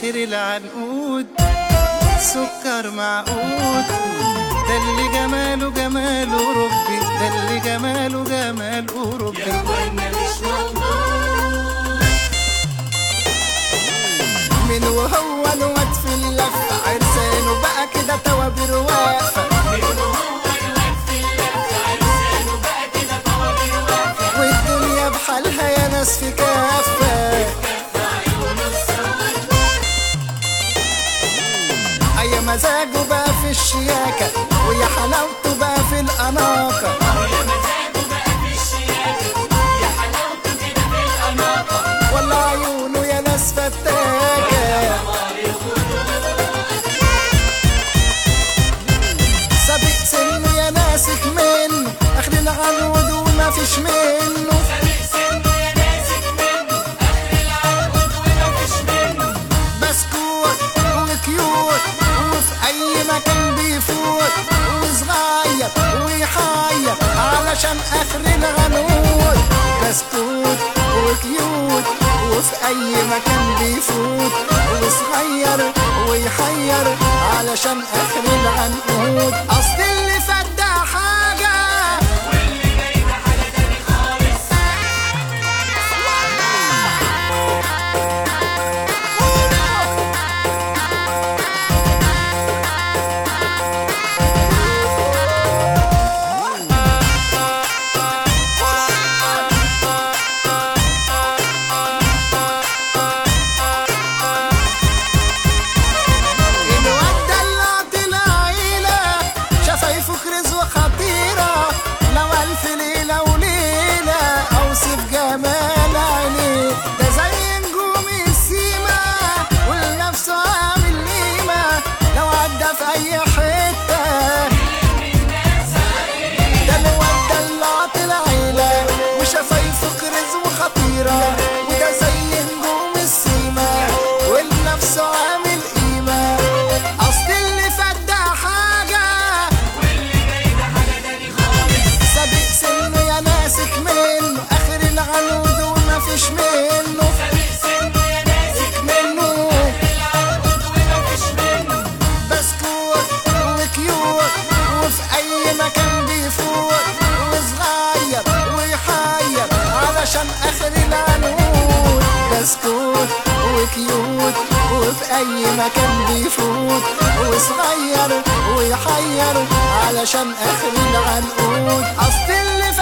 اخر العنقود سكر معقود ده اللي جماله جمال اوروبي ده اللي جماله جمال اوروبي من وهو الواد في اللفة عرسانه بقى كده توابير واقفة والدنيا بحالها يا ناس في كافة أي مزاجه بقى في الشياكة ويا حلاوته بقى في الأناقة ولا عيونه يا ناس فتاكة سابق سنه يا ناسك منه اخر العنود وما فيش منه بسكوت وكيوت وفي اي مكان بيفوت وصغير ويحير علشان اخر العنود بسكوت وكيوت وفي اي مكان بيفوت وصغير ويحير علشان اخر العنقود اصل اللي فات ده حاجه الواد دلعت العيلة شفايفه كرز وخطيرة لو ألف ليلة وليلة أوصف جمال عينيه ده زي نجوم السيما ولنفسه عامل قيمة لو عدى في أي حتة ده الواد دلعت العيلة وشفايفه كرز وخطيرة وده زي نجوم السيما ولنفسه عامل قيمة أصل اللي فات ده حاجة سابق سنه يا ناسك منه آخر العنود وما فيش منه منه بسكوت وكيوت وفي اي مكان بيفوت وصغير ويحير علشان اخر العنقود بسكوت وكيوت وفي اي مكان بيفوت وصغير ويحير علشان اخر العنقود اصل اللي